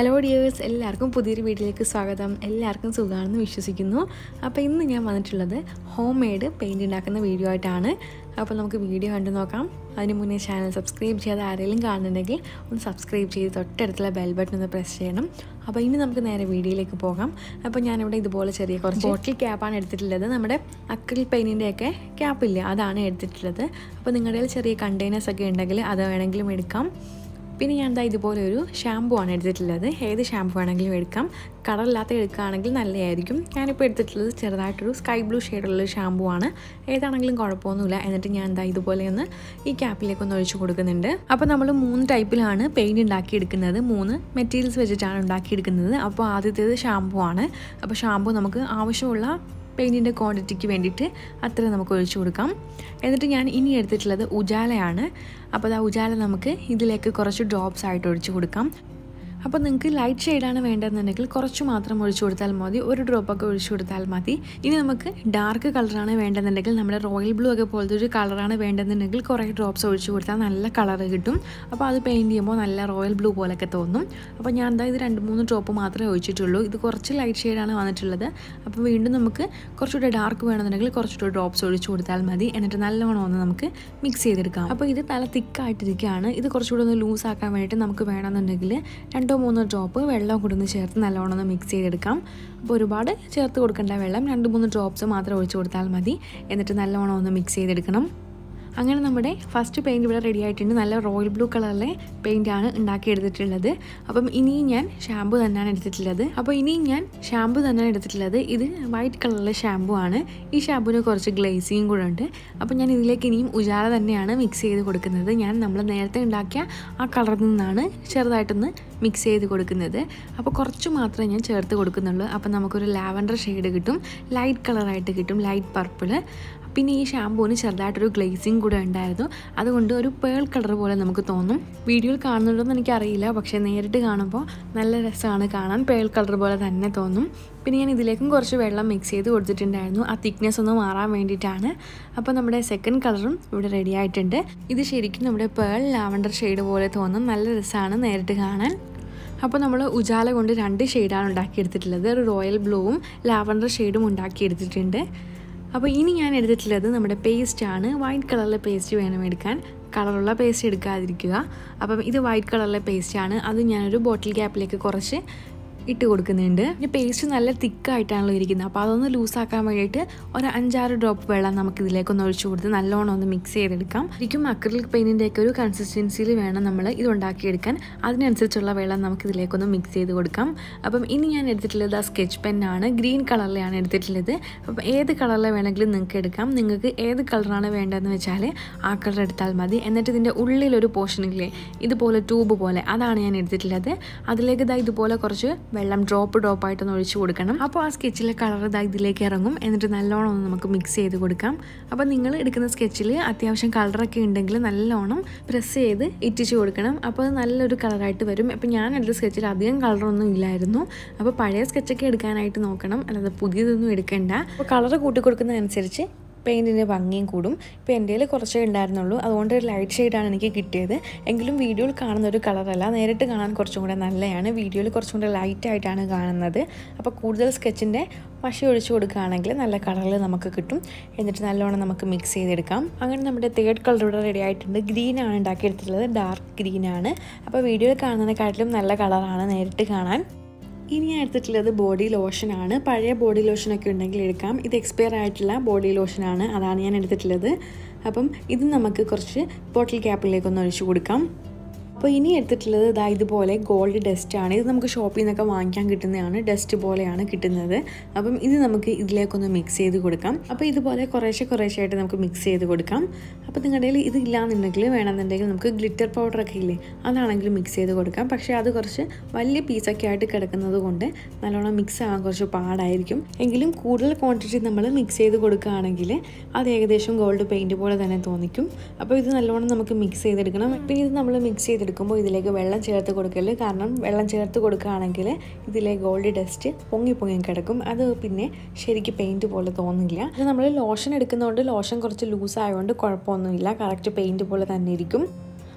hello dears എല്ലാവർക്കും പുതിയൊരു വീഡിയോയിലേക്ക് സ്വാഗതം എല്ലാവർക്കും സുഖമാണെന്ന് വിശ്വസിക്കുന്നു അപ്പോൾ ഇന്ന് ഞാൻ വന്നിട്ടുള്ളത് ഹോം മെയ്ഡ് പെയിൻറ് ഉണ്ടാക്കുന്ന വീഡിയോ ആയിട്ടാണ് അപ്പോൾ നമുക്ക് വീഡിയോ കണ്ടു നോക്കാം അതിന് മുന്നേ ചാനൽ സബ്സ്ക്രൈബ് ചെയ്യാതെ ആരെങ്കിലും കാണുന്നുണ്ടെങ്കിൽ ഒന്ന് സബ്സ്ക്രൈബ് ചെയ്ത് തൊട്ടടുത്തുള്ള ബെൽ ബട്ടൺ ഒന്ന് പ്രസ് ചെയ്യണം അപ്പോൾ ഇനി നമുക്ക് നേരെ വീഡിയോയിലേക്ക് പോകാം അപ്പോൾ ഞാനിവിടെ ഇതുപോലെ ചെറിയ കുറച്ച് ബോട്ടിൽ ക്യാപ്പാണ് എടുത്തിട്ടുള്ളത് നമ്മുടെ അക്രിൽ പെയിൻറ്റിൻ്റെയൊക്കെ ക്യാപ്പില്ല അതാണ് എടുത്തിട്ടുള്ളത് അപ്പോൾ നിങ്ങളുടെ കയ്യിൽ ചെറിയ കണ്ടെയ്നേഴ്സ് ഒക്കെ ഉണ്ടെങ്കിൽ അത് വേണമെങ്കിലും എടുക്കാം പിന്നെ ഞാൻ എന്താ ഇതുപോലെ ഒരു ഷാമ്പു ആണ് എടുത്തിട്ടുള്ളത് ഏത് ഷാമ്പു വേണമെങ്കിലും എടുക്കാം കളറില്ലാത്ത എടുക്കുകയാണെങ്കിൽ നല്ലതായിരിക്കും ഞാനിപ്പോൾ എടുത്തിട്ടുള്ളത് ചെറുതായിട്ടൊരു സ്കൈ ബ്ലൂ ഷെയ്ഡുള്ള ഷാമ്പു ആണ് ഏതാണെങ്കിലും കുഴപ്പമൊന്നുമില്ല എന്നിട്ട് ഞാൻ എന്താ ഇതുപോലെ ഒന്ന് ഈ ക്യാപ്പിലേക്ക് ഒന്ന് ഒഴിച്ചു കൊടുക്കുന്നുണ്ട് അപ്പോൾ നമ്മൾ മൂന്ന് ടൈപ്പിലാണ് പെയിൻറ് ഉണ്ടാക്കിയെടുക്കുന്നത് മൂന്ന് മെറ്റീരിയൽസ് വെച്ചിട്ടാണ് ഉണ്ടാക്കിയെടുക്കുന്നത് അപ്പോൾ ആദ്യത്തേത് ഷാമ്പു ആണ് അപ്പോൾ ഷാമ്പു നമുക്ക് ആവശ്യമുള്ള പെയിൻറ്റിൻ്റെ ക്വാണ്ടിറ്റിക്ക് വേണ്ടിയിട്ട് അത്ര നമുക്ക് ഒഴിച്ചു കൊടുക്കാം എന്നിട്ട് ഞാൻ ഇനി എടുത്തിട്ടുള്ളത് ഉജാലയാണ് അപ്പോൾ ആ ഉജാല നമുക്ക് ഇതിലേക്ക് കുറച്ച് ഡ്രോപ്സ് ആയിട്ട് ഒഴിച്ചു കൊടുക്കാം അപ്പോൾ നിങ്ങൾക്ക് ലൈറ്റ് ഷെയ്ഡാണ് വേണ്ടതെന്നുണ്ടെങ്കിൽ കുറച്ച് മാത്രം ഒഴിച്ചു കൊടുത്താൽ മതി ഒരു ഡ്രോപ്പൊക്കെ ഒഴിച്ചു കൊടുത്താൽ മതി ഇനി നമുക്ക് ഡാർക്ക് കളറാണ് വേണ്ടതെന്നുണ്ടെങ്കിൽ നമ്മുടെ റോയൽ ബ്ലൂ ഒക്കെ പോലത്തെ ഒരു കളറാണ് വേണ്ടതെന്നുണ്ടെങ്കിൽ കുറേ ഡ്രോപ്സ് ഒഴിച്ചു കൊടുത്താൽ നല്ല കളർ കിട്ടും അപ്പോൾ അത് പെയിൻറ്റ് ചെയ്യുമ്പോൾ നല്ല റോയൽ ബ്ലൂ പോലൊക്കെ തോന്നും അപ്പോൾ ഞാൻ എന്താ ഇത് രണ്ട് മൂന്ന് ഡ്രോപ്പ് മാത്രമേ ഒഴിച്ചിട്ടുള്ളൂ ഇത് കുറച്ച് ലൈറ്റ് ഷെയ്ഡാണ് വന്നിട്ടുള്ളത് അപ്പോൾ വീണ്ടും നമുക്ക് കുറച്ചുകൂടെ ഡാർക്ക് വേണമെന്നുണ്ടെങ്കിൽ കുറച്ചുകൂടെ ഡ്രോപ്സ് ഒഴിച്ചു കൊടുത്താൽ മതി എന്നിട്ട് നല്ലവണ്ണം ഒന്ന് നമുക്ക് മിക്സ് ചെയ്തെടുക്കാം അപ്പോൾ ഇത് നല്ല തിക്കായിട്ടിരിക്കുകയാണ് ഇത് കുറച്ചുകൂടെ ഒന്ന് ലൂസ് ആക്കാൻ വേണ്ടിയിട്ട് നമുക്ക് വേണമെന്നുണ്ടെങ്കിൽ രണ്ടോ മൂന്നോ ഡ്രോപ്പ് വെള്ളം കൂടെ ഒന്ന് ചേർത്ത് നല്ലോണം ഒന്ന് മിക്സ് ചെയ്തെടുക്കാം അപ്പോൾ ഒരുപാട് ചേർത്ത് കൊടുക്കേണ്ട വെള്ളം രണ്ട് മൂന്ന് ഡ്രോപ്സ് മാത്രം ഒഴിച്ചു കൊടുത്താൽ മതി എന്നിട്ട് നല്ലോണം ഒന്ന് മിക്സ് ചെയ്തെടുക്കണം അങ്ങനെ നമ്മുടെ ഫസ്റ്റ് പെയിൻറ്റ് ഇവിടെ റെഡി ആയിട്ടുണ്ട് നല്ല റോയൽ ബ്ലൂ കളറിലെ പെയിൻറ്റാണ് ഉണ്ടാക്കിയെടുത്തിട്ടുള്ളത് അപ്പം ഇനിയും ഞാൻ ഷാമ്പു തന്നെയാണ് എടുത്തിട്ടുള്ളത് അപ്പോൾ ഇനിയും ഞാൻ ഷാമ്പു തന്നെയാണ് എടുത്തിട്ടുള്ളത് ഇത് വൈറ്റ് കളറിലെ ഷാമ്പു ആണ് ഈ ഷാമ്പുവിന് കുറച്ച് ഗ്ലേസിയും കൂടെ ഉണ്ട് അപ്പോൾ ഞാൻ ഇതിലേക്ക് ഇനിയും ഉജാല തന്നെയാണ് മിക്സ് ചെയ്ത് കൊടുക്കുന്നത് ഞാൻ നമ്മൾ നേരത്തെ ഉണ്ടാക്കിയ ആ കളറിൽ നിന്നാണ് ചെറുതായിട്ടൊന്ന് മിക്സ് ചെയ്ത് കൊടുക്കുന്നത് അപ്പോൾ കുറച്ച് മാത്രമേ ഞാൻ ചേർത്ത് കൊടുക്കുന്നുള്ളൂ അപ്പോൾ നമുക്കൊരു ലാവൻഡർ ഷെയ്ഡ് കിട്ടും ലൈറ്റ് കളറായിട്ട് കിട്ടും ലൈറ്റ് പർപ്പിള് പിന്നെ ഈ ഷാമ്പൂവിന് ചെറുതായിട്ടൊരു ഗ്ലേസിങ് കൂടെ ഉണ്ടായിരുന്നു അതുകൊണ്ട് ഒരു പേൾ കളർ പോലെ നമുക്ക് തോന്നും വീഡിയോയിൽ കാണുന്നുണ്ടോയെന്ന് എനിക്കറിയില്ല പക്ഷേ നേരിട്ട് കാണുമ്പോൾ നല്ല രസമാണ് കാണാൻ പേൾ കളർ പോലെ തന്നെ തോന്നും പിന്നെ ഞാൻ ഇതിലേക്കും കുറച്ച് വെള്ളം മിക്സ് ചെയ്ത് കൊടുത്തിട്ടുണ്ടായിരുന്നു ആ തിക്നെസ് ഒന്ന് മാറാൻ വേണ്ടിയിട്ടാണ് അപ്പോൾ നമ്മുടെ സെക്കൻഡ് കളറും ഇവിടെ റെഡി ആയിട്ടുണ്ട് ഇത് ശരിക്കും നമ്മുടെ പേൾ ലാവൻഡർ ഷെയ്ഡ് പോലെ തോന്നും നല്ല രസമാണ് നേരിട്ട് കാണാൻ അപ്പോൾ നമ്മൾ ഉജാല കൊണ്ട് രണ്ട് ഷെയ്ഡാണ് ഉണ്ടാക്കിയെടുത്തിട്ടുള്ളത് ഒരു റോയൽ ബ്ലൂവും ലാവൻഡർ ഷെയ്ഡും ഉണ്ടാക്കിയെടുത്തിട്ടുണ്ട് അപ്പോൾ ഇനി ഞാൻ എടുത്തിട്ടുള്ളത് നമ്മുടെ പേസ്റ്റാണ് വൈറ്റ് കളറിലെ പേസ്റ്റ് വേണം എടുക്കാൻ കളറുള്ള പേസ്റ്റ് എടുക്കാതിരിക്കുക അപ്പം ഇത് വൈറ്റ് കളറിലെ പേസ്റ്റാണ് അത് ഞാനൊരു ബോട്ടിൽ ക്യാപ്പിലേക്ക് കുറച്ച് ഇട്ട് കൊടുക്കുന്നുണ്ട് പിന്നെ പേസ്റ്റ് നല്ല തിക്കായിട്ടാണല്ലോ ഇരിക്കുന്നത് അപ്പോൾ അതൊന്ന് ലൂസാക്കാൻ വേണ്ടിയിട്ട് ഒരു അഞ്ചാറ് ഡ്രോപ്പ് വെള്ളം നമുക്ക് ഇതിലേക്കൊന്ന് ഒഴിച്ചു കൊടുത്ത് നല്ലോണം ഒന്ന് മിക്സ് ചെയ്തെടുക്കാം ശരിക്കും അക്രിലിക് പെയിൻറ്റിൻ്റെയൊക്കെ ഒരു കൺസിസ്റ്റൻസിയിൽ വേണം നമ്മൾ ഇത് ഉണ്ടാക്കിയെടുക്കാൻ അതിനനുസരിച്ചുള്ള വെള്ളം നമുക്ക് ഇതിലേക്കൊന്ന് മിക്സ് ചെയ്ത് കൊടുക്കാം അപ്പം ഇനി ഞാൻ എടുത്തിട്ടുള്ളത് ആ സ്കെച്ച് പെന്നാണ് ഗ്രീൻ കളറിലാണ് എടുത്തിട്ടുള്ളത് അപ്പം ഏത് കളറിൽ വേണമെങ്കിലും നിങ്ങൾക്ക് എടുക്കാം നിങ്ങൾക്ക് ഏത് കളറാണ് വേണ്ടതെന്ന് വെച്ചാൽ ആ കളർ എടുത്താൽ മതി എന്നിട്ട് ഇതിൻ്റെ ഉള്ളിലൊരു പോർഷനില്ലേ ഇതുപോലെ ട്യൂബ് പോലെ അതാണ് ഞാൻ എടുത്തിട്ടുള്ളത് അതിലേക്ക് ഇതാ ഇതുപോലെ കുറച്ച് വെള്ളം ഡ്രോപ്പ് ഡ്രോപ്പ് ആയിട്ടൊന്ന് ഒഴിച്ചു കൊടുക്കണം അപ്പോൾ ആ സ്കെച്ചിലെ കളർ ഇതാ ഇതിലേക്ക് ഇറങ്ങും എന്നിട്ട് നല്ലോണം ഒന്ന് നമുക്ക് മിക്സ് ചെയ്ത് കൊടുക്കാം അപ്പോൾ നിങ്ങൾ എടുക്കുന്ന സ്കെച്ചിൽ അത്യാവശ്യം കളറൊക്കെ ഉണ്ടെങ്കിൽ നല്ലോണം പ്രസ് ചെയ്ത് ഇറ്റിച്ച് കൊടുക്കണം അപ്പോൾ അത് നല്ലൊരു കളറായിട്ട് വരും അപ്പോൾ ഞാൻ എടുത്ത സ്കെച്ചിൽ അധികം കളറൊന്നും ഇല്ലായിരുന്നു അപ്പോൾ പഴയ സ്കെച്ചൊക്കെ എടുക്കാനായിട്ട് നോക്കണം അല്ലാതെ പുതിയതൊന്നും എടുക്കണ്ട അപ്പോൾ കളർ കൂട്ടി കൊടുക്കുന്നതനുസരിച്ച് പെയിൻറ്റിൻ്റെ ഭംഗിയും കൂടും ഇപ്പോൾ എൻ്റെ കയ്യിൽ കുറച്ചേ ഉണ്ടായിരുന്നുള്ളൂ അതുകൊണ്ട് ഒരു ലൈറ്റ് ഷെയ്ഡാണ് എനിക്ക് കിട്ടിയത് എങ്കിലും വീഡിയോയിൽ കാണുന്ന ഒരു കളറല്ല നേരിട്ട് കാണാൻ കുറച്ചും കൂടെ നല്ലതാണ് വീഡിയോയിൽ കുറച്ചും കൂടെ ലൈറ്റ് ആയിട്ടാണ് കാണുന്നത് അപ്പോൾ കൂടുതൽ സ്കെച്ചിൻ്റെ പശ ഒഴിച്ചു കൊടുക്കുകയാണെങ്കിൽ നല്ല കളറിൽ നമുക്ക് കിട്ടും എന്നിട്ട് നല്ലോണം നമുക്ക് മിക്സ് ചെയ്തെടുക്കാം അങ്ങനെ നമ്മുടെ തേർഡ് കളർ ഇവിടെ റെഡി ആയിട്ടുണ്ട് ഗ്രീനാണ് ഉണ്ടാക്കിയെടുത്തിട്ടുള്ളത് ഡാർക്ക് ഗ്രീനാണ് അപ്പോൾ വീഡിയോയിൽ കാണുന്നതിനെക്കാട്ടിലും നല്ല കളറാണ് നേരിട്ട് കാണാൻ ഇനി ഞാൻ എടുത്തിട്ടുള്ളത് ബോഡി ലോഷനാണ് പഴയ ബോഡി ലോഷനൊക്കെ ഉണ്ടെങ്കിൽ എടുക്കാം ഇത് എക്സ്പയർ ആയിട്ടുള്ള ബോഡി ലോഷനാണ് അതാണ് ഞാൻ എടുത്തിട്ടുള്ളത് അപ്പം ഇത് നമുക്ക് കുറച്ച് ബോട്ടിൽ ക്യാപ്പിലേക്കൊന്ന് ഒഴിച്ചു കൊടുക്കാം അപ്പോൾ ഇനി എടുത്തിട്ടുള്ളത് ഇതാ ഇതുപോലെ ഗോൾഡ് ഡസ്റ്റ് ആണ് ഇത് നമുക്ക് ഷോപ്പിൽ നിന്നൊക്കെ വാങ്ങിക്കാൻ കിട്ടുന്നതാണ് ഡസ്റ്റ് പോലെയാണ് കിട്ടുന്നത് അപ്പം ഇത് നമുക്ക് ഇതിലേക്കൊന്ന് മിക്സ് ചെയ്ത് കൊടുക്കാം അപ്പോൾ ഇതുപോലെ കുറേശ്ശെ കുറേശ്ശെ ആയിട്ട് നമുക്ക് മിക്സ് ചെയ്ത് കൊടുക്കാം അപ്പോൾ നിങ്ങളുടെ കയ്യിൽ ഇത് ഇല്ലാന്നുണ്ടെങ്കിൽ വേണമെന്നുണ്ടെങ്കിൽ നമുക്ക് ഗ്ലിറ്റർ പൗഡറൊക്കെ ഇല്ലേ അതാണെങ്കിലും മിക്സ് ചെയ്ത് കൊടുക്കാം പക്ഷേ അത് കുറച്ച് വലിയ പീസൊക്കെ ആയിട്ട് കിടക്കുന്നത് കൊണ്ട് നല്ലോണം മിക്സ് ആകാൻ കുറച്ച് പാടായിരിക്കും എങ്കിലും കൂടുതൽ ക്വാണ്ടിറ്റി നമ്മൾ മിക്സ് ചെയ്ത് കൊടുക്കുകയാണെങ്കിൽ അത് ഏകദേശം ഗോൾഡ് പെയിൻറ്റ് പോലെ തന്നെ തോന്നിക്കും അപ്പോൾ ഇത് നല്ലോണം നമുക്ക് മിക്സ് ചെയ്തെടുക്കണം പിന്നെ ഇത് നമ്മൾ മിക്സ് ചെയ്തെടുക്കും എടുക്കുമ്പോൾ ഇതിലേക്ക് വെള്ളം ചേർത്ത് കൊടുക്കരുത് കാരണം വെള്ളം ചേർത്ത് കൊടുക്കുകയാണെങ്കിൽ ഇതിലെ ഗോൾഡ് ഡസ്റ്റ് പൊങ്ങി പൊങ്ങി കിടക്കും അത് പിന്നെ ശരിക്കും പെയിൻറ്റ് പോലെ തോന്നില്ല ഇത് നമ്മൾ ലോഷൻ എടുക്കുന്നതുകൊണ്ട് ലോഷൻ കുറച്ച് ലൂസ് ആയതുകൊണ്ട് കുഴപ്പമൊന്നുമില്ല കറക്റ്റ് പെയിൻറ്റ് പോലെ തന്നെ ഇരിക്കും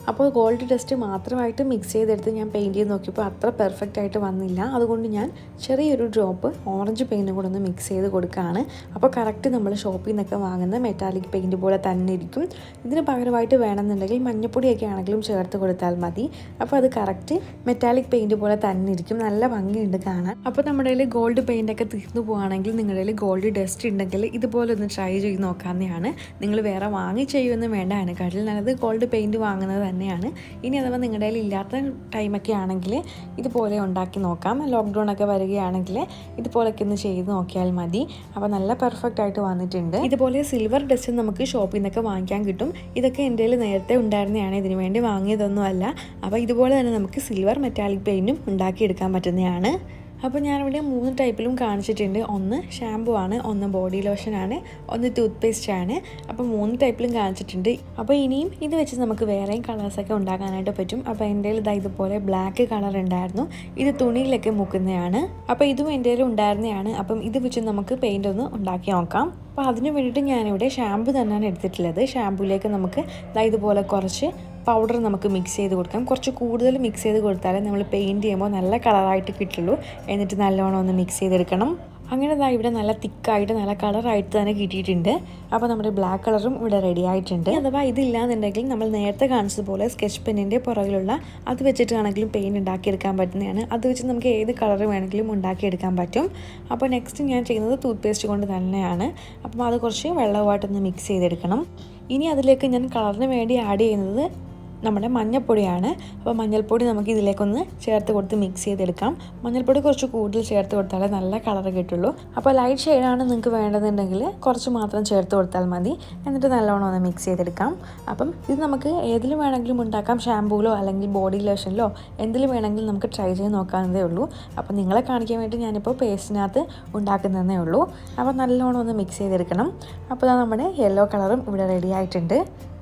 അപ്പോൾ ഗോൾഡ് ടെസ്റ്റ് മാത്രമായിട്ട് മിക്സ് ചെയ്തെടുത്ത് ഞാൻ പെയിൻറ്റ് ചെയ്ത് നോക്കിയപ്പോൾ അത്ര പെർഫെക്റ്റ് ആയിട്ട് വന്നില്ല അതുകൊണ്ട് ഞാൻ ചെറിയൊരു ഡ്രോപ്പ് ഓറഞ്ച് പെയിൻറ്റും കൂടെ ഒന്ന് മിക്സ് ചെയ്ത് കൊടുക്കുകയാണ് അപ്പോൾ കറക്റ്റ് നമ്മൾ ഷോപ്പിൽ നിന്നൊക്കെ വാങ്ങുന്ന മെറ്റാലിക് പെയിൻറ്റ് പോലെ തന്നെ ഇരിക്കും ഇതിന് പകരമായിട്ട് വേണമെന്നുണ്ടെങ്കിൽ മഞ്ഞപ്പൊടിയൊക്കെ ആണെങ്കിലും ചേർത്ത് കൊടുത്താൽ മതി അപ്പോൾ അത് കറക്റ്റ് മെറ്റാലിക് പെയിൻറ്റ് പോലെ തന്നെ ഇരിക്കും നല്ല ഭംഗിയുണ്ട് കാണാൻ അപ്പോൾ നമ്മുടെ കയ്യിൽ ഗോൾഡ് പെയിൻ്റ് ഒക്കെ തീർന്നു പോവുകയാണെങ്കിൽ നിങ്ങളുടെ കയ്യിൽ ഗോൾഡ് ഡസ്റ്റ് ഉണ്ടെങ്കിൽ ഇതുപോലെ ഒന്ന് ട്രൈ ചെയ്ത് നോക്കാവുന്നതാണ് നിങ്ങൾ വേറെ വാങ്ങി ചെയ്യുമെന്ന് വേണ്ട അതിനെക്കാട്ടിൽ നല്ലത് ഗോൾഡ് പെയിൻറ്റ് വാങ്ങുന്നത് തന്നെയാണ് ഇനി അഥവാ നിങ്ങളുടെ കയ്യിൽ ഇല്ലാത്ത ടൈമൊക്കെ ആണെങ്കിൽ ഇതുപോലെ ഉണ്ടാക്കി നോക്കാം ലോക്ക്ഡൗൺ ഒക്കെ വരികയാണെങ്കിൽ ഇതുപോലൊക്കെ ഒന്ന് ചെയ്ത് നോക്കിയാൽ മതി അപ്പോൾ നല്ല പെർഫെക്റ്റ് ആയിട്ട് വന്നിട്ടുണ്ട് ഇതുപോലെ സിൽവർ ഡസ്റ്റ് നമുക്ക് ഷോപ്പിൽ നിന്നൊക്കെ വാങ്ങിക്കാൻ കിട്ടും ഇതൊക്കെ എൻ്റെ കയ്യിൽ നേരത്തെ ഉണ്ടായിരുന്നതാണ് ഇതിനു വേണ്ടി വാങ്ങിയതൊന്നുമല്ല അപ്പോൾ ഇതുപോലെ തന്നെ നമുക്ക് സിൽവർ മെറ്റാലിക് പെയിൻറ്റും ഉണ്ടാക്കിയെടുക്കാൻ പറ്റുന്നതാണ് അപ്പോൾ ഞാനിവിടെ മൂന്ന് ടൈപ്പിലും കാണിച്ചിട്ടുണ്ട് ഒന്ന് ഷാമ്പു ആണ് ഒന്ന് ബോഡി ലോഷനാണ് ഒന്ന് ടൂത്ത് പേസ്റ്റ് ആണ് അപ്പോൾ മൂന്ന് ടൈപ്പിലും കാണിച്ചിട്ടുണ്ട് അപ്പോൾ ഇനിയും ഇത് വെച്ച് നമുക്ക് വേറെയും കളേഴ്സൊക്കെ ഉണ്ടാക്കാനായിട്ട് പറ്റും അപ്പോൾ എൻ്റെ ഇതാ ഇതുപോലെ ബ്ലാക്ക് കളർ ഉണ്ടായിരുന്നു ഇത് തുണിയിലൊക്കെ മുക്കുന്നതാണ് അപ്പോൾ ഇതും എൻ്റെ ഉണ്ടായിരുന്നതാണ് അപ്പം ഇത് വെച്ച് നമുക്ക് പെയിൻ്റ് ഒന്ന് ഉണ്ടാക്കി നോക്കാം അപ്പോൾ അതിന് വേണ്ടിയിട്ട് ഞാനിവിടെ ഷാമ്പു തന്നെയാണ് എടുത്തിട്ടുള്ളത് ഷാമ്പുവിലേക്ക് നമുക്ക് ഇതാ ഇതുപോലെ കുറച്ച് പൗഡർ നമുക്ക് മിക്സ് ചെയ്ത് കൊടുക്കാം കുറച്ച് കൂടുതൽ മിക്സ് ചെയ്ത് കൊടുത്താലേ നമ്മൾ പെയിൻറ്റ് ചെയ്യുമ്പോൾ നല്ല കളറായിട്ട് കിട്ടുള്ളൂ എന്നിട്ട് നല്ലോണം ഒന്ന് മിക്സ് ചെയ്തെടുക്കണം അങ്ങനെ ഇതാ ഇവിടെ നല്ല തിക്കായിട്ട് നല്ല കളറായിട്ട് തന്നെ കിട്ടിയിട്ടുണ്ട് അപ്പോൾ നമ്മുടെ ബ്ലാക്ക് കളറും ഇവിടെ റെഡി ആയിട്ടുണ്ട് അഥവാ ഇതില്ലാന്നുണ്ടെങ്കിൽ നമ്മൾ നേരത്തെ കാണിച്ചതുപോലെ സ്കെച്ച് പെന്നിൻ്റെ പുറകിലുള്ള അത് വെച്ചിട്ടാണെങ്കിലും പെയിൻറ് ഉണ്ടാക്കിയെടുക്കാൻ പറ്റുന്നതാണ് അത് വെച്ച് നമുക്ക് ഏത് കളർ വേണമെങ്കിലും ഉണ്ടാക്കിയെടുക്കാൻ പറ്റും അപ്പോൾ നെക്സ്റ്റ് ഞാൻ ചെയ്യുന്നത് ടൂത്ത് പേസ്റ്റ് കൊണ്ട് തന്നെയാണ് അപ്പം അത് കുറച്ച് വെള്ളവുമായിട്ടൊന്ന് മിക്സ് ചെയ്തെടുക്കണം ഇനി അതിലേക്ക് ഞാൻ കളറിന് വേണ്ടി ആഡ് ചെയ്യുന്നത് നമ്മുടെ മഞ്ഞൾപ്പൊടിയാണ് അപ്പോൾ മഞ്ഞൾപ്പൊടി നമുക്ക് ഇതിലേക്കൊന്ന് ചേർത്ത് കൊടുത്ത് മിക്സ് ചെയ്തെടുക്കാം മഞ്ഞൾപ്പൊടി കുറച്ച് കൂടുതൽ ചേർത്ത് കൊടുത്താലേ നല്ല കളർ കിട്ടുള്ളൂ അപ്പോൾ ലൈറ്റ് ഷെയ്ഡാണ് നിങ്ങൾക്ക് വേണ്ടതെന്നുണ്ടെങ്കിൽ കുറച്ച് മാത്രം ചേർത്ത് കൊടുത്താൽ മതി എന്നിട്ട് നല്ലോണം ഒന്ന് മിക്സ് ചെയ്തെടുക്കാം അപ്പം ഇത് നമുക്ക് ഏതിലും വേണമെങ്കിലും ഉണ്ടാക്കാം ഷാമ്പൂലോ അല്ലെങ്കിൽ ബോഡി ലോഷനിലോ എന്തിലും വേണമെങ്കിലും നമുക്ക് ട്രൈ ചെയ്ത് നോക്കാവുന്നതേ ഉള്ളൂ അപ്പോൾ നിങ്ങളെ കാണിക്കാൻ വേണ്ടി ഞാനിപ്പോൾ പേസ്റ്റിനകത്ത് ഉണ്ടാക്കുന്നതേ ഉള്ളൂ അപ്പോൾ നല്ലോണം ഒന്ന് മിക്സ് ചെയ്തെടുക്കണം അപ്പോൾ നമ്മുടെ യെല്ലോ കളറും ഇവിടെ റെഡി ആയിട്ടുണ്ട്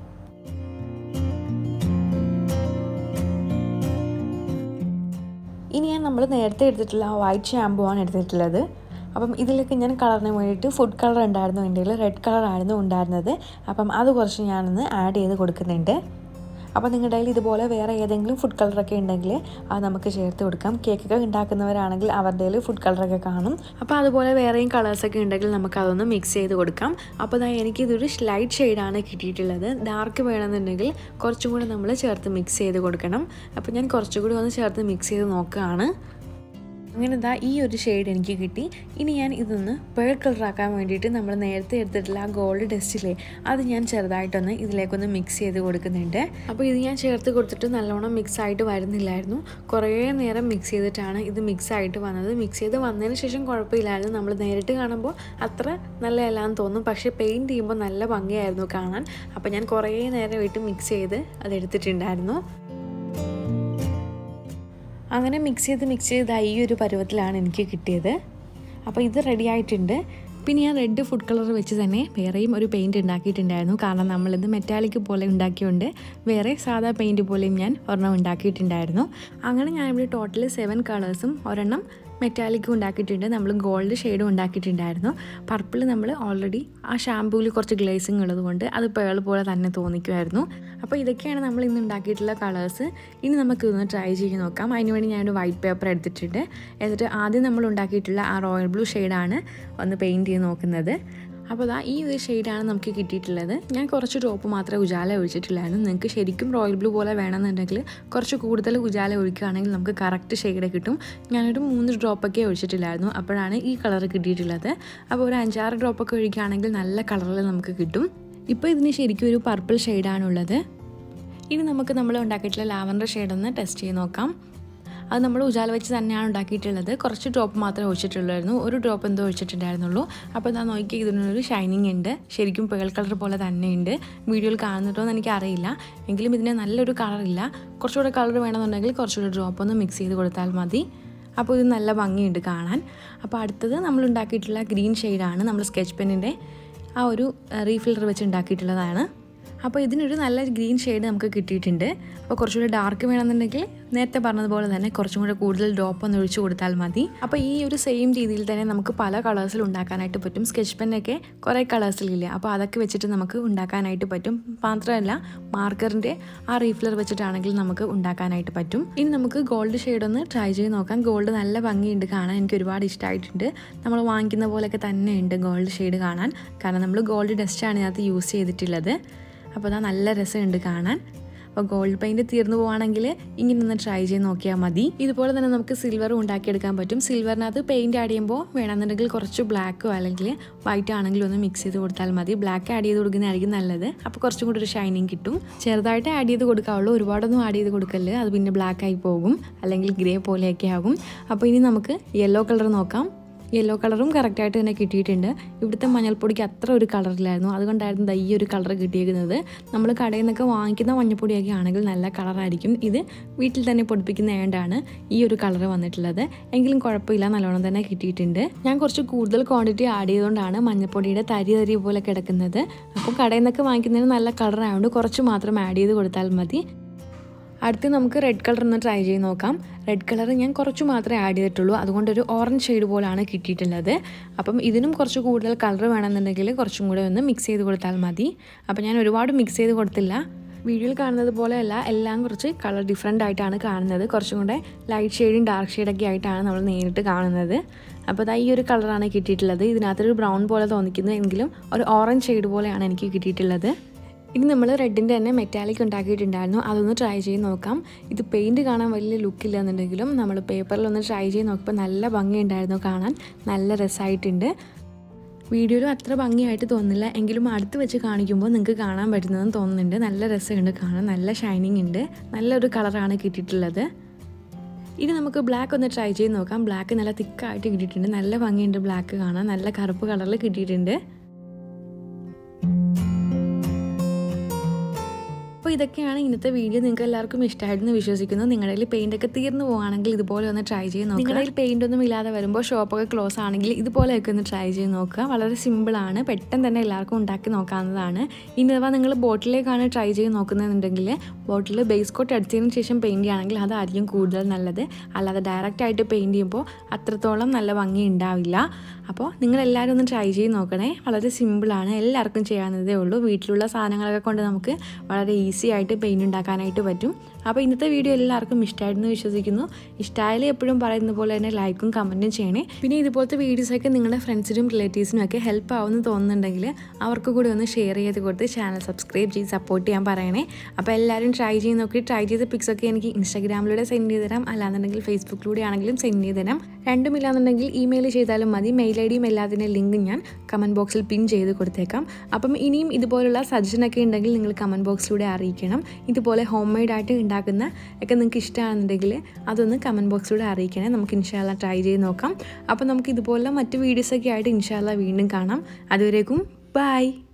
ഇനി ഞാൻ നമ്മൾ നേരത്തെ എടുത്തിട്ടുള്ള ആ വൈറ്റ് ഷാമ്പു ആണ് എടുത്തിട്ടുള്ളത് അപ്പം ഇതിലേക്ക് ഞാൻ കളറിന് വേണ്ടിയിട്ട് ഫുഡ് കളർ ഉണ്ടായിരുന്നു എൻ്റെ കയ്യിൽ റെഡ് കളറായിരുന്നു ഉണ്ടായിരുന്നത് അപ്പം അത് കുറച്ച് ഞാനൊന്ന് ആഡ് ചെയ്ത് കൊടുക്കുന്നുണ്ട് അപ്പോൾ നിങ്ങളുടെ കയ്യിൽ ഇതുപോലെ വേറെ ഏതെങ്കിലും ഫുഡ് കളറൊക്കെ ഉണ്ടെങ്കിൽ അത് നമുക്ക് ചേർത്ത് കൊടുക്കാം കേക്കൊക്കെ ഉണ്ടാക്കുന്നവരാണെങ്കിൽ അവരുടെ കയ്യിൽ ഫുഡ് കളറൊക്കെ കാണും അപ്പോൾ അതുപോലെ വേറെയും കളേഴ്സൊക്കെ ഉണ്ടെങ്കിൽ നമുക്ക് അതൊന്ന് മിക്സ് ചെയ്ത് കൊടുക്കാം അപ്പോൾ അതാ എനിക്കിതൊരു ലൈറ്റ് ഷെയ്ഡാണ് കിട്ടിയിട്ടുള്ളത് ഡാർക്ക് വേണമെന്നുണ്ടെങ്കിൽ കുറച്ചും കൂടി നമ്മൾ ചേർത്ത് മിക്സ് ചെയ്ത് കൊടുക്കണം അപ്പോൾ ഞാൻ കുറച്ചുകൂടി ഒന്ന് ചേർത്ത് മിക്സ് ചെയ്ത് നോക്കുകയാണ് അങ്ങനെ ഇതാ ഈ ഒരു ഷെയ്ഡ് എനിക്ക് കിട്ടി ഇനി ഞാൻ ഇതൊന്ന് പേൾ കളറാക്കാൻ വേണ്ടിയിട്ട് നമ്മൾ നേരത്തെ എടുത്തിട്ടുള്ള ആ ഗോൾഡ് ഡസ്റ്റിലെ അത് ഞാൻ ചെറുതായിട്ടൊന്ന് ഇതിലേക്കൊന്ന് മിക്സ് ചെയ്ത് കൊടുക്കുന്നുണ്ട് അപ്പോൾ ഇത് ഞാൻ ചേർത്ത് കൊടുത്തിട്ട് നല്ലോണം മിക്സ് ആയിട്ട് വരുന്നില്ലായിരുന്നു കുറേ നേരം മിക്സ് ചെയ്തിട്ടാണ് ഇത് മിക്സ് ആയിട്ട് വന്നത് മിക്സ് ചെയ്ത് വന്നതിന് ശേഷം കുഴപ്പമില്ലായിരുന്നു നമ്മൾ നേരിട്ട് കാണുമ്പോൾ അത്ര നല്ലതല്ലാന്ന് തോന്നും പക്ഷേ പെയിൻറ്റ് ചെയ്യുമ്പോൾ നല്ല ഭംഗിയായിരുന്നു കാണാൻ അപ്പോൾ ഞാൻ കുറേ നേരമായിട്ട് മിക്സ് ചെയ്ത് അത് എടുത്തിട്ടുണ്ടായിരുന്നു അങ്ങനെ മിക്സ് ചെയ്ത് മിക്സ് ചെയ്ത് ഈ ഒരു പരുവത്തിലാണ് എനിക്ക് കിട്ടിയത് അപ്പോൾ ഇത് റെഡി ആയിട്ടുണ്ട് പിന്നെ ഞാൻ റെഡ് ഫുഡ് കളർ വെച്ച് തന്നെ വേറെയും ഒരു പെയിൻറ്റ് ഉണ്ടാക്കിയിട്ടുണ്ടായിരുന്നു കാരണം നമ്മളിത് മെറ്റാലിക് പോലെ ഉണ്ടാക്കിയുണ്ട് വേറെ സാധാ പെയിൻറ്റ് പോലെയും ഞാൻ ഒരെണ്ണം ഉണ്ടാക്കിയിട്ടുണ്ടായിരുന്നു അങ്ങനെ ഞാനിവിടെ ടോട്ടൽ സെവൻ കളേഴ്സും ഒരെണ്ണം മെറ്റാലിക്കും ഉണ്ടാക്കിയിട്ടുണ്ട് നമ്മൾ ഗോൾഡ് ഷെയ്ഡും ഉണ്ടാക്കിയിട്ടുണ്ടായിരുന്നു പർപ്പിൾ നമ്മൾ ഓൾറെഡി ആ ഷാമ്പൂവിൽ കുറച്ച് ഗ്ലേസിങ് ഉള്ളതുകൊണ്ട് അത് പേൾ പോലെ തന്നെ തോന്നിക്കുമായിരുന്നു അപ്പോൾ ഇതൊക്കെയാണ് നമ്മൾ ഇന്ന് ഉണ്ടാക്കിയിട്ടുള്ള കളേഴ്സ് ഇനി നമുക്ക് ഇതൊന്ന് ട്രൈ ചെയ്ത് നോക്കാം അതിനുവേണ്ടി ഞാനൊരു വൈറ്റ് പേപ്പർ എടുത്തിട്ടുണ്ട് എന്നിട്ട് ആദ്യം നമ്മൾ ഉണ്ടാക്കിയിട്ടുള്ള ആ റോയൽ ബ്ലൂ ഷെയ്ഡാണ് ഒന്ന് പെയിൻറ്റ് ചെയ്ത് നോക്കുന്നത് അപ്പോൾ അതാ ഈ ഒരു ഷെയ്ഡാണ് നമുക്ക് കിട്ടിയിട്ടുള്ളത് ഞാൻ കുറച്ച് ഡ്രോപ്പ് മാത്രമേ ഉജാല ഒഴിച്ചിട്ടുള്ളായിരുന്നു നിങ്ങൾക്ക് ശരിക്കും റോയൽ ബ്ലൂ പോലെ വേണമെന്നുണ്ടെങ്കിൽ കുറച്ച് കൂടുതൽ ഉജാല ഒഴിക്കുകയാണെങ്കിൽ നമുക്ക് കറക്റ്റ് ഷെയ്ഡ് കിട്ടും ഞാനൊരു മൂന്ന് ഡ്രോപ്പൊക്കെ ഒഴിച്ചിട്ടില്ലായിരുന്നു അപ്പോഴാണ് ഈ കളർ കിട്ടിയിട്ടുള്ളത് അപ്പോൾ ഒരു അഞ്ചാറ് ഡ്രോപ്പൊക്കെ ഒഴിക്കുകയാണെങ്കിൽ നല്ല കളറിൽ നമുക്ക് കിട്ടും ഇപ്പോൾ ഇതിന് ശരിക്കും ഒരു പർപ്പിൾ ഷെയ്ഡാണുള്ളത് ഇനി നമുക്ക് നമ്മൾ ഉണ്ടാക്കിയിട്ടുള്ള ലാവൻഡർ ഷെയ്ഡൊന്ന് ടെസ്റ്റ് ചെയ്ത് നോക്കാം അത് നമ്മൾ ഉജാല വെച്ച് തന്നെയാണ് ഉണ്ടാക്കിയിട്ടുള്ളത് കുറച്ച് ഡ്രോപ്പ് മാത്രമേ ഒഴിച്ചിട്ടുള്ളായിരുന്നു ഒരു ഡ്രോപ്പ് എന്തോ ഒഴിച്ചിട്ടുണ്ടായിരുന്നുള്ളൂ അപ്പോൾ ഞാൻ നോക്കി ഇതിനൊരു ഷൈനിങ് ഉണ്ട് ശരിക്കും പേൾ കളർ പോലെ തന്നെയുണ്ട് വീഡിയോയിൽ കാണുന്നുണ്ടോ എന്ന് എനിക്കറിയില്ല എങ്കിലും ഇതിന് നല്ലൊരു കളറില്ല കുറച്ചുകൂടെ കളർ വേണമെന്നുണ്ടെങ്കിൽ കുറച്ചുകൂടെ ഡ്രോപ്പ് ഒന്ന് മിക്സ് ചെയ്ത് കൊടുത്താൽ മതി അപ്പോൾ ഇത് നല്ല ഭംഗിയുണ്ട് കാണാൻ അപ്പോൾ അടുത്തത് നമ്മൾ ഉണ്ടാക്കിയിട്ടുള്ള ഗ്രീൻ ഷെയ്ഡാണ് നമ്മൾ സ്കെച്ച് പെന്നിൻ്റെ ആ ഒരു റീഫില്ലർ വെച്ച് ഉണ്ടാക്കിയിട്ടുള്ളതാണ് അപ്പോൾ ഇതിനൊരു നല്ല ഗ്രീൻ ഷെയ്ഡ് നമുക്ക് കിട്ടിയിട്ടുണ്ട് അപ്പോൾ കുറച്ചുകൂടി ഡാർക്ക് വേണമെന്നുണ്ടെങ്കിൽ നേരത്തെ പറഞ്ഞതുപോലെ തന്നെ കുറച്ചും കൂടെ കൂടുതൽ ഡ്രോപ്പ് ഒന്ന് ഒഴിച്ചു കൊടുത്താൽ മതി അപ്പോൾ ഈ ഒരു സെയിം രീതിയിൽ തന്നെ നമുക്ക് പല കളേഴ്സിൽ ഉണ്ടാക്കാനായിട്ട് പറ്റും സ്കെച്ച് പെന്നൊക്കെ കുറേ കളേഴ്സിലില്ല അപ്പോൾ അതൊക്കെ വെച്ചിട്ട് നമുക്ക് ഉണ്ടാക്കാനായിട്ട് പറ്റും മാത്രമല്ല മാർക്കറിൻ്റെ ആ റീഫിലർ വെച്ചിട്ടാണെങ്കിൽ നമുക്ക് ഉണ്ടാക്കാനായിട്ട് പറ്റും ഇനി നമുക്ക് ഗോൾഡ് ഷെയ്ഡ് ഒന്ന് ട്രൈ ചെയ്ത് നോക്കാം ഗോൾഡ് നല്ല ഭംഗിയുണ്ട് കാണാൻ എനിക്ക് ഒരുപാട് ഇഷ്ടമായിട്ടുണ്ട് നമ്മൾ വാങ്ങിക്കുന്ന പോലെയൊക്കെ തന്നെ ഉണ്ട് ഗോൾഡ് ഷെയ്ഡ് കാണാൻ കാരണം നമ്മൾ ഗോൾഡ് ഡസ്റ്റാണ് ഇതിനകത്ത് യൂസ് ചെയ്തിട്ടുള്ളത് അപ്പോൾ അതാ നല്ല രസമുണ്ട് കാണാൻ അപ്പോൾ ഗോൾഡ് പെയിൻറ് തീർന്നു പോവാണെങ്കിൽ ഇങ്ങനെ ഒന്ന് ട്രൈ ചെയ്ത് നോക്കിയാൽ മതി ഇതുപോലെ തന്നെ നമുക്ക് സിൽവർ ഉണ്ടാക്കിയെടുക്കാൻ പറ്റും സിൽവറിനകത്ത് പെയിൻറ് ആഡ് ചെയ്യുമ്പോൾ വേണമെന്നുണ്ടെങ്കിൽ കുറച്ച് ബ്ലാക്കോ അല്ലെങ്കിൽ വൈറ്റ് ആണെങ്കിലും ഒന്ന് മിക്സ് ചെയ്ത് കൊടുത്താൽ മതി ബ്ലാക്ക് ആഡ് ചെയ്ത് കൊടുക്കുന്നതായിരിക്കും നല്ലത് അപ്പോൾ കുറച്ചും കൂടി ഒരു ഷൈനിങ് കിട്ടും ചെറുതായിട്ട് ആഡ് ചെയ്ത് കൊടുക്കാവുള്ളൂ ഒരുപാടൊന്നും ആഡ് ചെയ്ത് കൊടുക്കല്ല് അത് പിന്നെ ബ്ലാക്ക് ആയി പോകും അല്ലെങ്കിൽ ഗ്രേ പോലെയൊക്കെ ആകും അപ്പോൾ ഇനി നമുക്ക് യെല്ലോ കളർ നോക്കാം യെല്ലോ കളറും കറക്റ്റായിട്ട് തന്നെ കിട്ടിയിട്ടുണ്ട് ഇവിടുത്തെ മഞ്ഞൾപ്പൊടിക്ക് അത്ര ഒരു കളറില്ലായിരുന്നു അതുകൊണ്ടായിരുന്നു ഈ ഒരു കളർ കിട്ടിയിരിക്കുന്നത് നമ്മൾ കടയിൽ നിന്നൊക്കെ വാങ്ങിക്കുന്ന മഞ്ഞൾപ്പൊടിയൊക്കെ ആണെങ്കിൽ നല്ല കളറായിരിക്കും ഇത് വീട്ടിൽ തന്നെ പൊടിപ്പിക്കുന്നതുകൊണ്ടാണ് ഈ ഒരു കളർ വന്നിട്ടുള്ളത് എങ്കിലും കുഴപ്പമില്ല നല്ലോണം തന്നെ കിട്ടിയിട്ടുണ്ട് ഞാൻ കുറച്ച് കൂടുതൽ ക്വാണ്ടിറ്റി ആഡ് ചെയ്തുകൊണ്ടാണ് മഞ്ഞൾപ്പൊടിയുടെ തരി തരി പോലെ കിടക്കുന്നത് അപ്പോൾ കടയിൽ നിന്നൊക്കെ വാങ്ങിക്കുന്നതിന് നല്ല കളറായതുകൊണ്ട് കുറച്ച് മാത്രം ആഡ് ചെയ്ത് കൊടുത്താൽ മതി അടുത്ത് നമുക്ക് റെഡ് കളർ ഒന്ന് ട്രൈ ചെയ്ത് നോക്കാം റെഡ് കളർ ഞാൻ കുറച്ച് മാത്രമേ ആഡ് ചെയ്തിട്ടുള്ളൂ അതുകൊണ്ട് ഒരു ഓറഞ്ച് ഷെയ്ഡ് പോലാണ് കിട്ടിയിട്ടുള്ളത് അപ്പം ഇതിനും കുറച്ച് കൂടുതൽ കളർ വേണമെന്നുണ്ടെങ്കിൽ കുറച്ചും കൂടെ ഒന്ന് മിക്സ് ചെയ്ത് കൊടുത്താൽ മതി അപ്പം ഞാൻ ഒരുപാട് മിക്സ് ചെയ്ത് കൊടുത്തില്ല വീഡിയോയിൽ കാണുന്നത് പോലെയല്ല എല്ലാം കുറച്ച് കളർ ഡിഫറെൻ്റ് ആയിട്ടാണ് കാണുന്നത് കുറച്ചും കൂടെ ലൈറ്റ് ഷെയ്ഡും ഡാർക്ക് ഷെയ്ഡൊക്കെ ആയിട്ടാണ് നമ്മൾ നേരിട്ട് കാണുന്നത് അപ്പോൾ അതാ ഈ ഒരു കളറാണ് കിട്ടിയിട്ടുള്ളത് ഇതിനകത്തൊരു ബ്രൗൺ പോലെ തോന്നിക്കുന്നു എങ്കിലും ഒരു ഓറഞ്ച് ഷെയ്ഡ് പോലെയാണ് എനിക്ക് കിട്ടിയിട്ടുള്ളത് ഇനി നമ്മൾ റെഡിൻ്റെ തന്നെ മെറ്റാലിക് ഉണ്ടാക്കിയിട്ടുണ്ടായിരുന്നു അതൊന്ന് ട്രൈ ചെയ്ത് നോക്കാം ഇത് പെയിൻറ് കാണാൻ വലിയ ലുക്കില്ല എന്നുണ്ടെങ്കിലും നമ്മൾ പേപ്പറിലൊന്ന് ട്രൈ ചെയ്ത് നോക്കുമ്പോൾ നല്ല ഭംഗിയുണ്ടായിരുന്നു കാണാൻ നല്ല രസമായിട്ടുണ്ട് വീഡിയോയിലും അത്ര ഭംഗിയായിട്ട് തോന്നുന്നില്ല എങ്കിലും അടുത്ത് വെച്ച് കാണിക്കുമ്പോൾ നിങ്ങൾക്ക് കാണാൻ പറ്റുന്നതെന്ന് തോന്നുന്നുണ്ട് നല്ല രസമുണ്ട് കാണാൻ നല്ല ഷൈനിങ് ഉണ്ട് നല്ലൊരു കളറാണ് കിട്ടിയിട്ടുള്ളത് ഇനി നമുക്ക് ബ്ലാക്ക് ഒന്ന് ട്രൈ ചെയ്ത് നോക്കാം ബ്ലാക്ക് നല്ല തിക്കായിട്ട് കിട്ടിയിട്ടുണ്ട് നല്ല ഭംഗിയുണ്ട് ബ്ലാക്ക് കാണാൻ നല്ല കറുപ്പ് കളറിൽ കിട്ടിയിട്ടുണ്ട് അപ്പോൾ ഇതൊക്കെയാണ് ഇന്നത്തെ വീഡിയോ നിങ്ങൾക്ക് എല്ലാവർക്കും ഇഷ്ടമായിട്ടെന്ന് വിശ്വസിക്കുന്നു നിങ്ങളുടെ കയ്യിൽ പെയിൻ്റ് ഒക്കെ തീർന്നു പോകുകയാണെങ്കിൽ ഇതുപോലെ ഒന്ന് ട്രൈ ചെയ്ത് നോക്കുക നിങ്ങളുടെ കയ്യിൽ പെയിൻ്റ് ഒന്നും ഇല്ലാതെ വരുമ്പോൾ ഷോപ്പൊക്കെ ക്ലോസ് ആണെങ്കിൽ ഇതുപോലെയൊക്കെ ഒന്ന് ട്രൈ ചെയ്ത് നോക്കുക വളരെ സിമ്പിളാണ് പെട്ടെന്ന് തന്നെ എല്ലാവർക്കും ഉണ്ടാക്കി നോക്കാവുന്നതാണ് ഇനി അഥവാ നിങ്ങൾ ബോട്ടിലേക്കാണ് ട്രൈ ചെയ്ത് നോക്കുന്നതെന്നുണ്ടെങ്കിൽ ബോട്ടിൽ ബേസ് കോട്ട് അടിച്ചതിന് ശേഷം പെയിൻറ് ചെയ്യുകയാണെങ്കിൽ അതായിരിക്കും കൂടുതൽ നല്ലത് അല്ലാതെ ഡയറക്റ്റ് ആയിട്ട് പെയിൻറ് ചെയ്യുമ്പോൾ അത്രത്തോളം നല്ല ഭംഗി ഉണ്ടാവില്ല അപ്പോൾ നിങ്ങളെല്ലാവരും ഒന്ന് ട്രൈ ചെയ്ത് നോക്കണേ വളരെ സിമ്പിളാണ് എല്ലാവർക്കും ചെയ്യാവുന്നതേ ഉള്ളൂ വീട്ടിലുള്ള സാധനങ്ങളൊക്കെ കൊണ്ട് നമുക്ക് വളരെ ഈസി ആയിട്ട് പെയിൻറ് ഉണ്ടാക്കാനായിട്ട് പറ്റും അപ്പോൾ ഇന്നത്തെ വീഡിയോ എല്ലാവർക്കും ഇഷ്ടമായിട്ടെന്ന് വിശ്വസിക്കുന്നു ഇഷ്ടമായാലും എപ്പോഴും പറയുന്ന പോലെ തന്നെ ലൈക്കും കമൻറ്റും ചെയ്യണേ പിന്നെ ഇതുപോലത്തെ വീഡിയോസൊക്കെ നിങ്ങളുടെ ഫ്രണ്ട്സിനും റിലേറ്റീവ്സിനും ഒക്കെ ഹെൽപ്പ് ആവുമെന്ന് തോന്നുന്നുണ്ടെങ്കിൽ അവർക്ക് കൂടി ഒന്ന് ഷെയർ ചെയ്ത് കൊടുത്ത് ചാനൽ സബ്സ്ക്രൈബ് ചെയ്ത് സപ്പോർട്ട് ചെയ്യാൻ പറയണേ അപ്പോൾ എല്ലാവരും ട്രൈ ചെയ്ത് നോക്കി ട്രൈ ചെയ്ത പിക്സൊക്കെ എനിക്ക് ഇൻസ്റ്റാഗ്രാമിലൂടെ സെൻഡ് ചെയ്ത് തരാം അല്ലാന്നുണ്ടെങ്കിൽ ഫേസ്ബുക്കിലൂടെ ആണെങ്കിലും സെൻഡ് ചെയ്ത് തരാം രണ്ടും ഇല്ലാന്നുണ്ടെങ്കിൽ ഇമെയിൽ ചെയ്താലും മതി മെയിൽ ഐ ഡിയും എല്ലാത്തിൻ്റെ ലിങ്ക് ഞാൻ കമൻറ്റ് ബോക്സിൽ പിൻ ചെയ്ത് കൊടുത്തേക്കാം അപ്പം ഇനിയും ഇതുപോലുള്ള സജഷനൊക്കെ ഉണ്ടെങ്കിൽ നിങ്ങൾ കമൻറ്റ് ബോക്സിലൂടെ അറിയിക്കണം ഇതുപോലെ ഹോം മെയ്ഡായിട്ട് ഉണ്ടാക്കുന്ന ഒക്കെ നിങ്ങൾക്ക് ഇഷ്ടമാണെന്നുണ്ടെങ്കിൽ അതൊന്ന് കമൻറ്റ് ബോക്സിലൂടെ അറിയിക്കണേ നമുക്ക് ഇൻഷാല്ല ട്രൈ ചെയ്ത് നോക്കാം അപ്പോൾ നമുക്ക് ഇതുപോലുള്ള മറ്റ് വീഡിയോസൊക്കെ ആയിട്ട് ഇൻഷാല്ല വീണ്ടും കാണാം അതുവരേക്കും ബൈ